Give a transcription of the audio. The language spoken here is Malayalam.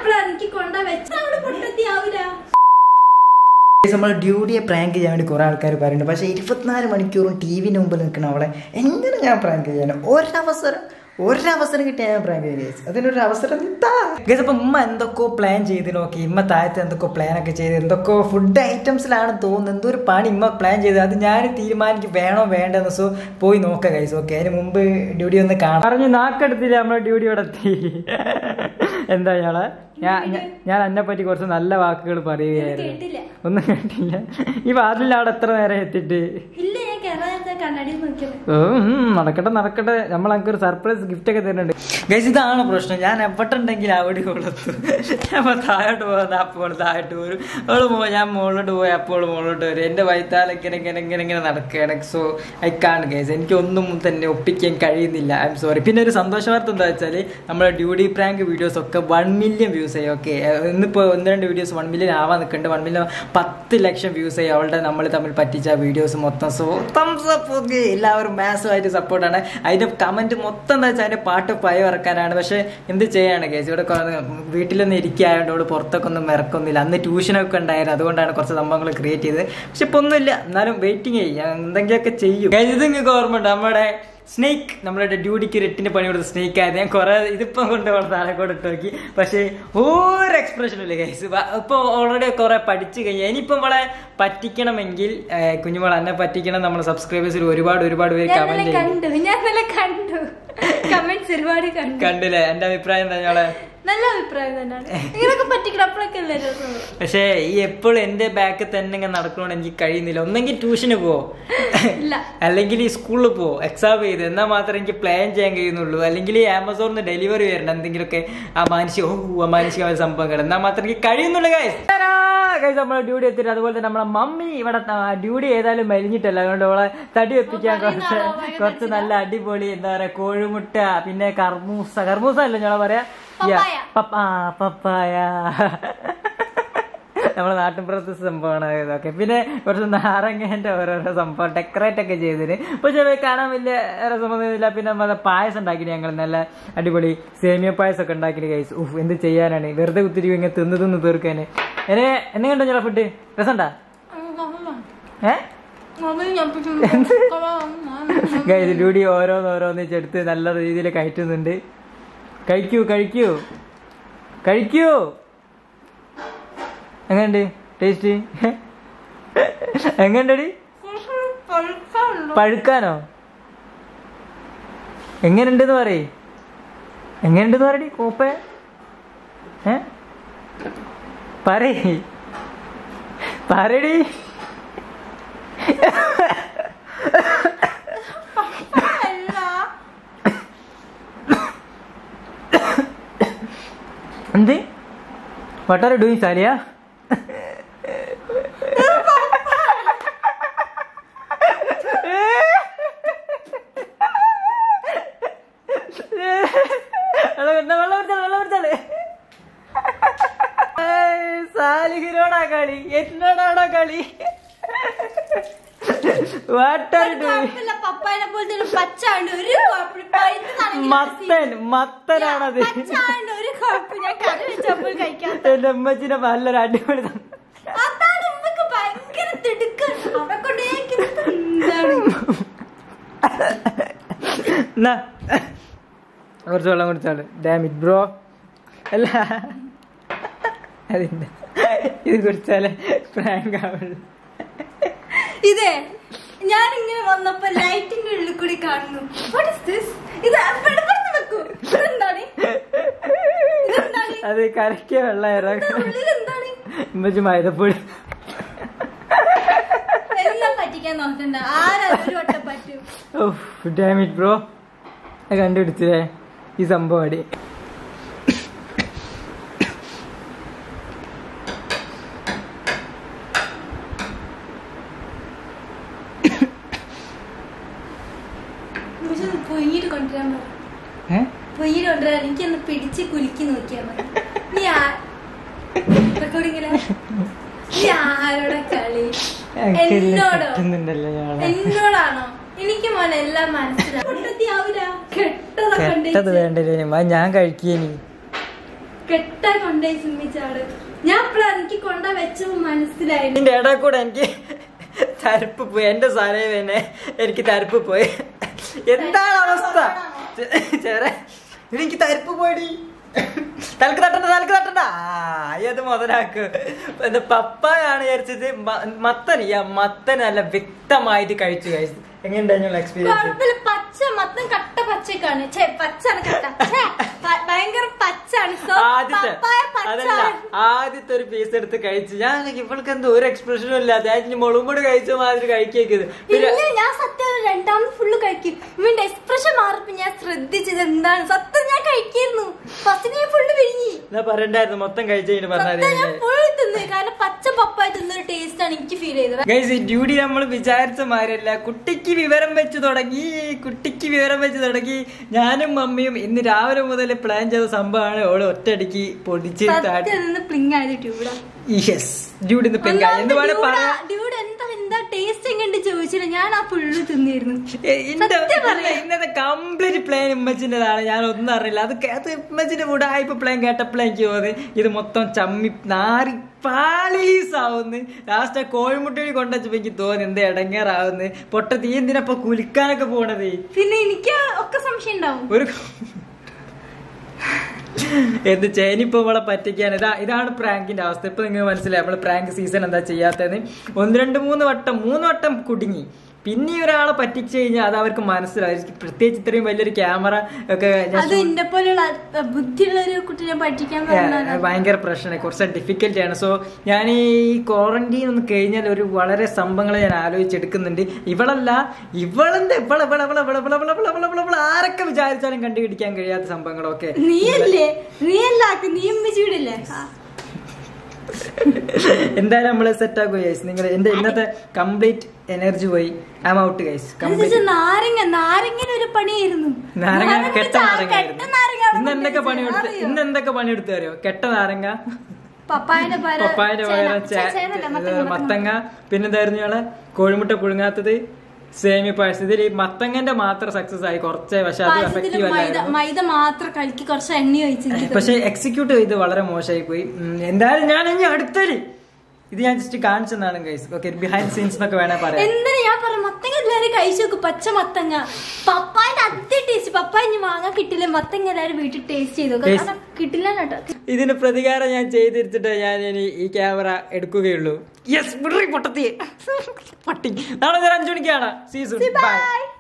എപ്പോഴാ എനിക്ക് കൊണ്ട വെച്ച അവിടെ പൊട്ടത്തിയാവൂല നമ്മൾ ഡ്യൂട്ടിയെ പ്രാങ്ക് ചെയ്യാൻ വേണ്ടി കുറേ ആൾക്കാർ പറയുന്നുണ്ട് പക്ഷേ ഇരുപത്തിനാല് മണിക്കൂറും ടി വിന് മുമ്പിൽ നിൽക്കണം അവളെ എങ്ങനെ ഞാൻ പ്രാങ്ക് ചെയ്യാൻ ഒരവസരം ഒരവസരം കിട്ടിയാൽ ഞാൻ പ്രാങ്ക് ചെയ്യാൻ ഗൈസ് അതിനൊരു അവസരം ഗൈസ് അപ്പം ഉമ്മ എന്തൊക്കെയോ പ്ലാൻ ചെയ്ത് നോക്കി ഇമ്മ താഴത്ത് എന്തൊക്കെയോ പ്ലാൻ ഒക്കെ ചെയ്ത് എന്തൊക്കെയോ ഫുഡ് ഐറ്റംസിലാണ് തോന്നുന്നത് എന്തോ ഒരു പണി ഇമ്മ പ്ലാൻ ചെയ്ത് അത് ഞാൻ തീരുമാനിക്കും വേണോ വേണ്ടെന്ന് സോ പോയി നോക്കാം ഗൈസ് ഓക്കെ അതിന് മുമ്പ് ഡ്യൂട്ടി ഒന്ന് കാണാം പറഞ്ഞു നാക്കെടുത്തില്ല നമ്മുടെ ഡ്യൂട്ടി ഇവിടെ എത്തി എന്താ ഞാളെ ഞാൻ ഞാൻ- ഞാൻ എന്നെ പറ്റി കുറച്ച് നല്ല വാക്കുകൾ പറയുകയായിരുന്നു കേട്ടില്ല ഒന്നും കേട്ടില്ല ഈ വാതിലിൽ അവിടെ എത്ര നേരം എത്തിയിട്ട് ഇല്ല ഞാൻ കേറാതെ കണ്ണാടി നോക്കിയത് ഓ, ഉം, നടക്കട്ടെ നടക്കട്ടെ നമ്മൾ നമുക്ക് ഒരു സർപ്രൈസ് ഗിഫ്റ്റ് ഒക്കെ തരുന്നുണ്ട് ഗൈസ് ഇതാണ് പ്രശ്നം ഞാൻ എവിടെ ഉണ്ടെങ്കിൽ അവിടെ കൊള്ളത്തു ഞാൻ ഇപ്പൊ താഴോട്ട് പോകുന്ന അപ്പോൾ താഴോട്ട് പോരും അവള് പോ ഞാൻ മുകളിലോട്ട് പോയി അപ്പോൾ മുകളിലോട്ട് വരും എന്റെ വൈത്താലൊക്കെ ഇങ്ങനെ ഇങ്ങനെ ഇങ്ങനെ നടക്കുകയാണ് സോ ഐ കാൺ ഗൈസ് എനിക്ക് ഒന്നും തന്നെ ഒപ്പിക്കാൻ കഴിയുന്നില്ല ഐ എം സോറി പിന്നെ ഒരു സന്തോഷ വാർത്ത എന്താ വെച്ചാൽ നമ്മുടെ ഡ്യൂട്ടി പ്രാങ്ക് വീഡിയോസ് ഒക്കെ വൺ മില്യൺ വ്യൂസ് ആയി ഓക്കെ ഇന്നിപ്പോൾ ഒന്ന് രണ്ട് വീഡിയോസ് വൺ മില്യൺ ആവാൻ നിൽക്കുന്നുണ്ട് വൺ മില്യൺ പത്ത് ലക്ഷം വ്യൂസ് ആയി അവളുടെ നമ്മൾ തമ്മിൽ പറ്റിച്ച വീഡിയോസ് മൊത്തം സോ തംസ് അപ്പ് ഓക്കെ എല്ലാവരും മാസമായിട്ട് സപ്പോർട്ടാണ് അതിന്റെ കമന്റ് മൊത്തം എന്താ വെച്ചാൽ അതിന്റെ പാട്ട് പയ ഇറക്കാനാണ് പക്ഷെ എന്ത് ചെയ്യാണ് കേസ് ഇവിടെ കുറേ വീട്ടിലൊന്നും ഇരിക്കായതുകൊണ്ട് ഇവിടെ പുറത്തൊക്കെ ഒന്നും ഇറക്കൊന്നുമില്ല അന്ന് ട്യൂഷനൊക്കെ ഉണ്ടായിരുന്നു അതുകൊണ്ടാണ് കുറച്ച് സംഭവങ്ങൾ ക്രിയേറ്റ് ചെയ്തത് പക്ഷെ ഇപ്പൊ ഒന്നുമില്ല എന്നാലും വെയിറ്റിംഗ് ചെയ്യും ഞാൻ എന്തെങ്കിലുമൊക്കെ ചെയ്യും Guys, ഇത് നിങ്ങൾക്ക് ഓർമ്മ ഉണ്ട് നമ്മുടെ സ്നേക്ക് നമ്മളുടെ ഡ്യൂട്ടിക്ക് എട്ടിന് പണി കൊടുത്ത സ്നേക്ക് ആയത് ഞാൻ കുറെ ഇതിപ്പം കൊണ്ട് അവിടെ താഴെ കൂടെ ഇട്ട് നോക്കി പക്ഷേ ഒരു എക്സ്പ്രഷനും ഇല്ല കേസ് ഇപ്പൊ ഓൾറെഡി കുറെ പഠിച്ചു കഴിഞ്ഞാൽ ഇനിയിപ്പം നമ്മളെ പറ്റിക്കണമെങ്കിൽ ഏഹ്, കുഞ്ഞുമോളെ എന്നെ പറ്റിക്കണം നമ്മുടെ സബ്സ്ക്രൈബേഴ്സിൽ ഒരുപാട് ഒരുപാട് പേര് ഞാൻ കമന്റ് ഇന്നലെ ചെയ്തു കണ്ടു ഞാൻ ഇന്നലെ കണ്ടു കമന്റ്സ് ഒരുപാട് കണ്ടു കണ്ടില്ലേ എന്റെ അഭിപ്രായം എന്താ ഞങ്ങളെ നല്ല അഭിപ്രായം തന്നെയാണ് ഇങ്ങനൊക്കെ പറ്റിക്കണം അപ്പോഴൊക്കെ അല്ലേ രസം പക്ഷേ ഈ എപ്പോഴും എന്റെ ബാക്കിൽ തന്നെ ഇങ്ങനെ നടക്കണോണ്ട് എനിക്ക് കഴിയുന്നില്ല ഒന്നെങ്കിൽ ട്യൂഷന് പോ ഇല്ല അല്ലെങ്കിൽ ഈ സ്കൂളിൽ പോ എക്സാം ചെയ്ത് എന്നാൽ മാത്രമേ എനിക്ക് പ്ലാൻ ചെയ്യാൻ കഴിയുന്നുള്ളൂ അല്ലെങ്കിൽ ഈ ആമസോണിൽ നിന്ന് ഡെലിവറി വരണം എന്തെങ്കിലുമൊക്കെ ആ മാനസിക ഓ അമാനുഷികമായ സംഭവങ്ങൾ എന്നാൽ മാത്രമേ എനിക്ക് കഴിയുന്നുള്ളൂ ഗൈസ് ഗൈസ് നമ്മളെ ഡ്യൂട്ടി എത്തിയിട്ട് അതുപോലെ തന്നെ നമ്മളെ മമ്മി ഇവിടെ ഡ്യൂട്ടി ഏതായാലും മരിഞ്ഞിട്ടല്ല അതുകൊണ്ട് അവളെ തടി വെപ്പിക്കാൻ കുറച്ച് കുറച്ച് നല്ല അടിപൊളി എന്താ പറയാ കോഴിമുട്ട പിന്നെ കർമൂസ കർമൂസ അല്ല ഞങ്ങളെ പറയാ Yeah. പപ്പായ. പപ്പ- ആ, പപ്പായ നമ്മളെ നാട്ടിൻപുറത്തെ സംഭവമാണ് ഇതൊക്കെ പിന്നെ കുറച്ച് നാരങ്ങേന്റെ ഓരോരോ സംഭവം ഡെക്കറേറ്റ് ഒക്കെ ചെയ്തിന് പക്ഷെ അത് കാണാൻ വലിയ രസമൊന്നുമില്ല പിന്നെ നമ്മൾ പായസം ഉണ്ടാക്കി ഞങ്ങൾ നല്ല അടിപൊളി സേമിയ പായസം ഒക്കെ ഉണ്ടാക്കി കഴിച്ചു ഉഫ് എന്ത് ചെയ്യാനാണ് വെറുതെ കുത്തിരി ഇങ്ങനെ തിന്ന് തിന്ന് തീർക്കാന് എന്നെ എന്നെ കണ്ടോ ഞങ്ങളെ ഫുഡ് രസമുണ്ടാ ഏ ഗൈസ് ഡ്യൂടി ഓരോന്ന് ഓരോന്ന് ചെടുത്ത് നല്ല രീതിയിൽ കയറ്റുന്നുണ്ട് കഴിക്കൂ കഴിക്കൂ കഴിക്കൂ എങ്ങനെയുണ്ട് ടേസ്റ്റ് എങ്ങനെയുണ്ടടി പഴുക്കാനോ എങ്ങനെയുണ്ടെന്ന് പറയ് എങ്ങനെയുണ്ടെന്ന് പറയടി കോപ്പ ഏ പറയ് പറയടി എന്ത് വാട്ട് ആർ ഡൂയിങ് സാലിയ സാലിഹിനോടാ കളി എന്നോടാണോ കളി വാട്ട് ആർ ഡൂയിങ് പപ്പായനെ പോലത്തെ ഒരു പച്ചാണ്ട് ഒരു കുഴപ്പമില്ല. പഴുത്തതാണെങ്കിൽ മത്തൻ മത്തനാണത് പച്ചാണ്ട് ഒരു കുഴപ്പം ഞാൻ കറി വെച്ചപ്പോൾ കഴിക്കാം എന്റെ അമ്മച്ചിന്റെ നല്ലൊരു അടിപൊളി ത- അതാണ് ഉമ്മക്ക് ഭയങ്കര തിടുക്കം അവിടെ കൊണ്ടേക്ക് എന്താണ് എന്നാ കുറച്ച് വെള്ളം കുടിച്ചാള് ഡാമിറ്റ് ബ്രോ അല്ല അതിന്റെ ഇത് കുടിച്ചാലേ പ്രാങ്ക് ആവുള്ളൂ ഇതേ ഞാൻ ഇങ്ങനെ വന്നപ്പോ ലൈറ്റിന്റെ ഉള്ളിൽ കൂടി കാണുന്നു What is this? ഇത് പെടുപ്പെടുത്ത് വെക്കൂ ഇതെന്താണ് ഇതെന്താണ് അത് കരക്കിയ വെള്ളം ഇറങ്ങി ഉള്ളിൽ എന്താണ് ഉമ്മച്ചി മൈദപ്പൊടി എല്ലാം പറ്റിക്കാൻ നോക്കണ്ട ആരാ ഒരു വട്ടം പറ്റും ഓ ഡാമിറ്റ് ബ്രോ കണ്ടുപിടിച്ചേ ഈ സംഭവം അടി പക്ഷെ ഒന്ന് പൊയ്യിട്ട് കൊണ്ടുവരാൻ പറ ഏ പൊയ്യിട്ട് കൊണ്ടുവരാൻ എനിക്കൊന്ന് പിടിച്ച് കുലുക്കി നോക്കിയാ മതി നീ റെക്കോർഡിങ്ങില നീ ആരോടെ കളി എന്നോടോ കിട്ടുന്നുണ്ടല്ലോ ഞാളെ എന്നോടാണോ എനിക്ക് മോനെ എല്ലാം മനസ്സിലാവും കെട്ടതൊക്കെ ഉണ്ട് കെട്ടത് വേണ്ടല്ലേ അത് ഞാൻ കഴിക്കേനി കെട്ടാ കൊണ്ടുപോയി സുമ്മിച്ചാട് ഞാൻ ഇപ്പഴാ എനിക്ക് കൊണ്ട വെച്ചപ്പോ മനസ്സിലായി ഇതിന്റെ ഇടയിൽ കൂടെ എനിക്ക് തരിപ്പ് പോയി എന്റെ സാധനം തന്നെ എനിക്ക് തരിപ്പ് പോയി എന്താണ് അവസ്ഥ ചേരെ എനിക്ക് തരിപ്പ് പോയി തലക്ക് തട്ടണ്ട തലക്ക് തട്ടണ്ട ആ ഇത് മുതലാക്ക് എന്താ പപ്പായാണ് വിചാരിച്ചത് മ- മത്തൻ ഈ മത്തൻ നല്ല വ്യക്തമായിട്ട് കഴിച്ചു കഴിച്ചു എങ്ങനെയുണ്ടായിരുന്നു എക്സ്പീരിയൻസ് കുഴപ്പമില്ല പച്ച മൊത്തം കട്ട പച്ചക്കാണ് ഛേ പച്ചാണ് കട്ട ഛേ, പ- ഭയങ്കര പച്ചാണ് So, ആദ്യത്തെ പപ്പായ അതല്ല പച്ചാണ് ആദ്യത്തെ ഒരു പീസ് എടുത്ത് കഴിച്ചു ഞാൻ ഇവൾക്ക് എന്തോ ഒരു എക്സ്പ്രഷനും ഇല്ല അതായത് മുളകും പൊടി കഴിച്ച മാതിരി കഴിക്കേക്കത് പിന്നെ ഇല്ല ഞാൻ സത്യം രണ്ടാമത് ഫുള്ള് കഴിക്കും ഇവന്റെ എക്സ്പ്രഷൻ മാറിയപ്പോ ഞാൻ ശ്രദ്ധിച്ചത് എന്താണ് സത്യം ഞാൻ കഴിക്കായിരുന്നു ഫസ്റ്റ് ഞാൻ ഫുള്ള് വിരിഞ്ഞി എന്നാ പറയണ്ടായിരുന്നു മൊത്തം കഴിച്ചു കഴിഞ്ഞ് സത്യം ഞാൻ പറഞ്ഞാൽ ഫുൾ തിന്നു കാരണം പച്ച പപ്പായ തിന്നൊരു ടേസ്റ്റ് ആണ് എനിക്ക് ഫീൽ ചെയ്തത് ഗൈസ് ഈ ഡ്യൂട്ടി നമ്മൾ വിചാരിച്ച മാതിരല്ല കുട്ടിക്ക് വിവരം വെച്ച് തുടങ്ങി കുട്ടിക്ക് വിവരം വെച്ച് തുടങ്ങി ഞാനും മമ്മിയും ഇന്ന് രാവിലെ മുതൽ പ്ലാൻ ചെയ്ത സംഭവമാണ് ഓള് ഒറ്റയടിക്ക് പൊടിച്ച് സത്യം നിന്ന് പ്ലിങ് ആയത് ട്യൂബിടാ യെസ് ഡ്യൂട്ടി ഇന്ന് പെങ്ക എന്ന് വേണേ പറയാ ഡ്യൂഡ് എന്താ എന്താ ടേസ്റ്റ് എങ്ങനെ ചോദിച്ചില്ല ഞാൻ ആ ഫുള്ള് തിന്നിരുന്നു ഏ, ഇന്റെ- സത്യം പറയാ. ഇന്നത്തെ കംപ്ലീറ്റ് പ്ലാൻ ഉമ്മച്ചിൻ്റെതാണ് ഞാൻ ഒന്നും അറിയില്ല അത് കേ- അത് ഉമ്മച്ചിന്റെ കൂടെ ആയിപ്പോ പ്ലാൻ കേട്ടപ്പോഴേ എനിക്ക് തോന്നി ഇത് മൊത്തം ചമ്മി നാറി പാളീസ് ആവുന്നു ലാസ്റ്റ് ആ കോഴിമുട്ടയിൽ കൊണ്ടുവച്ചപ്പോ എനിക്ക് തോന്നി എന്താ ഇടങ്ങേറാവുന്നു പൊട്ട തീ എന്തിനപ്പൊ കുലിക്കാനൊക്കെ പോണത് പിന്നെ എനിക്ക് ഒക്കെ സംശയം ഉണ്ടാവും ഒരു എന്ത് ചേനിപ്പോ നമ്മളെ പറ്റിക്കാൻ ഇതാ ഇതാണ് പ്രാങ്കിന്റെ അവസ്ഥ ഇപ്പൊ നിങ്ങൾക്ക് മനസ്സിലായി നമ്മള് പ്രാങ്ക് സീസൺ എന്താ ചെയ്യാത്തതെന്ന് ഒന്ന് രണ്ട് മൂന്ന് വട്ടം മൂന്ന് വട്ടം കുടുങ്ങി പിന്നെ ഒരാളെ പറ്റിച്ചു കഴിഞ്ഞാൽ അത് അവർക്ക് മനസ്സിലാവും പ്രത്യേകിച്ച് ഇത്രയും വലിയൊരു ക്യാമറ ഒക്കെ ഞാൻ അത് എന്നെ പോലെയുള്ള അ- ബുദ്ധിയുള്ള ഒരു കുട്ടിനെ പഠിക്കാൻ ഏ, പറഞ്ഞാൽ ഭയങ്കര പ്രശ്നമാണ് കുറച്ച് ഡിഫിക്കൽട്ടി ആണ് സോ ഞാൻ ഈ ക്വാറന്റീൻ ഒന്ന് കഴിഞ്ഞാൽ ഒരു വളരെ സംഭവങ്ങൾ ഞാൻ ആലോചിച്ചെടുക്കുന്നുണ്ട് ഇവളല്ല ഇവളെന്താ ഇവളെ ഇവളെ ഇവളെ ഇവളെ ഇവളെ ഇവളെ ഇവളെ ഇവളെ ഇവളെ ആരൊക്കെ വിചാരിച്ചാലും കണ്ടുപിടിക്കാൻ കഴിയാത്ത സംഭവങ്ങളൊക്കെ നീയല്ലേ നീയല്ല നീ ഉമ്മച്ചിവിടല്ലേ എന്തായാലും നമ്മള് സെറ്റ് ആക്കുക ഗൈസ് നിങ്ങൾ എന്റെ ഇന്നത്തെ കംപ്ലീറ്റ് എനർജി പോയി I am out guys complete നാരങ്ങ നാരങ്ങന് ഒരു പണിയായിരുന്നു നാരങ്ങ നാരങ്ങ കെട്ട ചാ- നാരങ്ങ കെട്ട നാരങ്ങ അവിടെ ഇന്ന് എന്തൊക്കെ കൊണ്ടുവച്ച് പണിയെടുത്ത് അറിയോ? ഇന്ന് എന്തൊക്കെ പണിയെടുത്ത് അറിയോ കെട്ട നാരങ്ങ പപ്പായന്റെ പകരം പപ്പായന്റെ ചേന- പകരം ചേ- ചേ- ചേനല്ല, ഇത് മത്തങ്ങ, മത്തങ്ങ പിന്നെന്തായിരുന്നു ഞങ്ങള് കോഴിമുട്ട പുഴുങ്ങാത്തത് സേമി പായസം ഇതിൽ ഈ മത്തങ്ങന്റെ മാത്രം സക്സസ് ആയി കുറച്ച് പക്ഷെ അത് പായസത്തില് എഫക്റ്റീവ് മൈദ അല്ലായിരുന്നു മൈദ മാത്രം കലക്കി കുറച്ച് എണ്ണ ഒഴിച്ച് പക്ഷെ എക്സിക്യൂട്ട് ചെയ്ത് വളരെ മോശമായി പോയി ഉം, എന്തായാലും ഞാൻ ഇനി അടുത്തൊരു ഇത് ഞാൻ ജസ്റ്റ് കാണിച്ചെന്നാണ് ഗൈസ് ഓക്കെ ബിഹൈൻഡ് സീൻസ് എന്നൊക്കെ വേണേ പറയാം എന്തിനാ ഞാൻ പറഞ്ഞു മത്തങ്ങ എല്ലാവരും കഴിച്ചു നോക്കും പച്ച മത്തങ്ങ പപ്പായന്റെ അതേ ടേസ്റ്റ് പപ്പായ ഇനി വാങ്ങാൻ കിട്ടില്ല മത്തങ്ങ എല്ലാവരും വീട്ടിൽ ടേസ്റ്റ് ചെയ്തു Taste- കാരണം കിട്ടില്ല കേട്ടോ ഇതിന് പ്രതികാരം ഞാൻ ചെയ്തിരിച്ചിട്ട് ഞാൻ ഇനി ഈ ക്യാമറ എടുക്കുകയുള്ളൂ യെസ് പൊട്ടത്തി പട്ടി നാളെ ഞാൻ അഞ്ചു മണിക്കാണ് സീസൺ ബൈ ബൈ